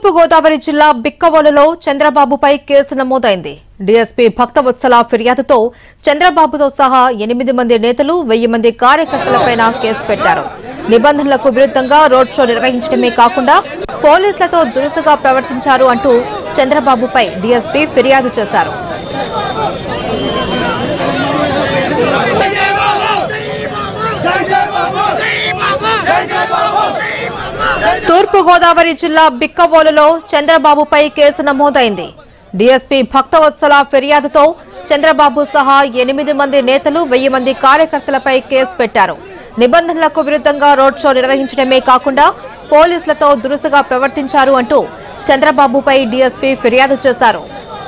తూర్పు గోదావరి జిల్లా బిక్కవోలులో చంద్రబాబుపై కేసు నమోదైంది డీఎస్పీ భక్తవత్సల ఫిర్యాదుతో చంద్రబాబుతో సహా ఎనిమిది మంది నేతలు వెయ్యి మంది కార్యకర్తలపై కేసు పెట్టారు నిబంధనలకు విరుద్ధంగా రోడ్ షో నిర్వహించడమే కాకుండా పోలీసులతో దురుసుగా ప్రవర్తించారు అంటూ చంద్రబాబుపై డీఎస్పీ ఫిర్యాదు చేశారు తూర్పు గోదావరి జిల్లా బిక్కవోలులో చంద్రబాబుపై కేసు నమోదైంది డీఎస్పీ భక్తవత్సల ఫిర్యాదుతో చంద్రబాబు సహా ఎనిమిది మంది నేతలు వెయ్యి మంది కార్యకర్తలపై కేసు పెట్టారు నిబంధనలకు విరుద్ధంగా రోడ్ షో నిర్వహించడమే కాకుండా పోలీసులతో దురుసుగా ప్రవర్తించారు అంటూ చంద్రబాబుపై డీఎస్పీ ఫిర్యాదు చేశారు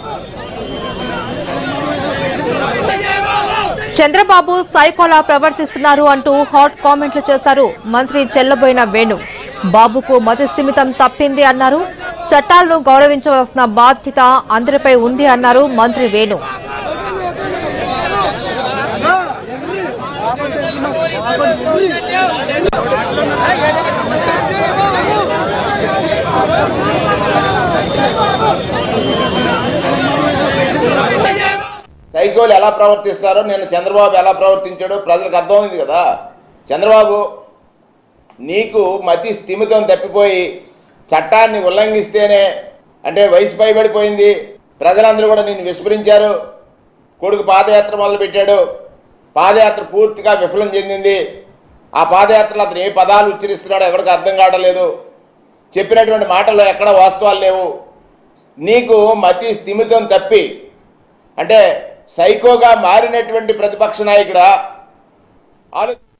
చంద్రబాబు సైకోలా ప్రవర్తిస్తున్నారు అంటూ హాట్ కామెంట్లు చేశారు మంత్రి చెల్లబోయిన వేణు బాబుకు మతి స్థిమితం తప్పింది అన్నారు చట్టాలను గౌరవించవలసిన బాధ్యత అందరిపై ఉంది అన్నారు మంత్రి వేణు సైకోలు ఎలా ప్రవర్తిస్తారో నేను చంద్రబాబు ఎలా ప్రవర్తించాడో ప్రజలకు అర్థమైంది కదా చంద్రబాబు నీకు మతి స్థిమితం తప్పిపోయి చట్టాన్ని ఉల్లంఘిస్తేనే అంటే వయసు పైబడిపోయింది ప్రజలందరూ కూడా నిన్ను విస్మరించారు కొడుకు పాదయాత్ర మొదలుపెట్టాడు పాదయాత్ర పూర్తిగా విఫలం చెందింది ఆ పాదయాత్రలో అతను ఏ పదాలు ఉచ్చరిస్తున్నాడో ఎవరికి అర్థం కావడం లేదు చెప్పినటువంటి మాటల్లో ఎక్కడ వాస్తవాలు లేవు నీకు మతి స్థిమితం తప్పి అంటే సైకోగా మారినటువంటి ప్రతిపక్ష నాయకుడా ఆలో